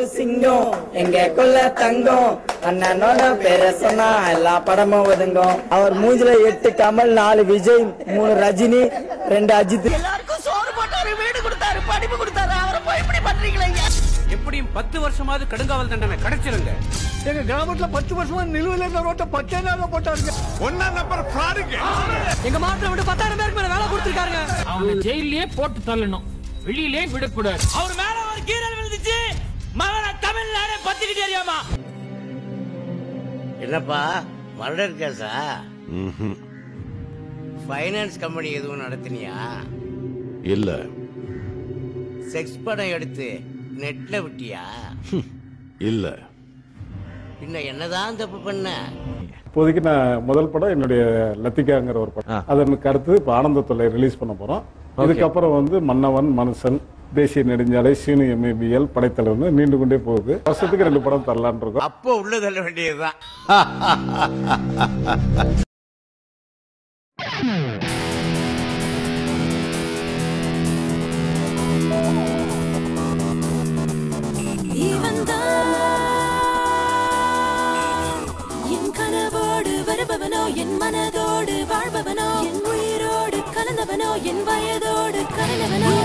சிங்கம் எங்க கொல்ல தங்கம் அண்ணனோட பேர சொன்னா எல்லா படமும் ஒதுங்கும் அவர் மூஞ்சில எட்டு கமல் நாலு விஜய் மூணு ரஜினி ரெண்டு அஜித் எல்லாருக்கும் சோறு போட்டாரு வீடு கொடுத்தாரு படிப்பு கொடுத்தாரு அவரை போய் இப்படி பண்றீங்களே எப்படியும் பத்து வருஷமாவது கடுங்காவல் தண்டனை கிடைச்சிருங்க எங்க கிராமத்துல பத்து வருஷமா நிலுவையில் இருந்த ரோட்டை பச்சை நாள்ல போட்டாருங்க ஒன்னா நம்பர் ஃப்ராடுங்க எங்க மாவட்டத்துல விட்டு பத்தாயிரம் பேருக்கு மேல வேலை கொடுத்துருக்காங்க அவனை ஜெயிலே போட்டு தள்ளணும் வெளியிலே விடக்கூடாது அவர் மேல ஒரு கீரல் விழுந்துச்சு மகன தமிழ்நாடே பத்திக்கிட்டு தெரியாமா என்னப்பா மர்டர் கேஸா ஃபைனான்ஸ் கம்பெனி எதுவும் நடத்தினியா இல்ல செக்ஸ் படம் எடுத்து நெட்ல விட்டியா இல்ல பின்ன என்னதான் தப்பு பண்ண இப்போதைக்கு நான் முதல் படம் என்னுடைய லத்திகாங்கிற ஒரு படம் அதனுக்கு அடுத்து இப்போ ஆனந்த தொல்லை ரிலீஸ் பண்ண போறோம் இதுக்கப்புறம் வந்து மன்னவன் மனுஷன் தேசிய நெடுஞ்சாலை சீனு எம்ஏபிஎல் படைத்தலைவர்னு நீண்டு கொண்டே போகுது வருஷத்துக்கு ரெண்டு படம் தரலான் இருக்கோம் அப்போ உள்ள தள்ள வேண்டியதுதான் என் கனவோடு வருபவனோ என் மனதோடு வாழ்பவனோ என் உயிரோடு கலந்தவனோ என் வயதோடு கலந்தவனோ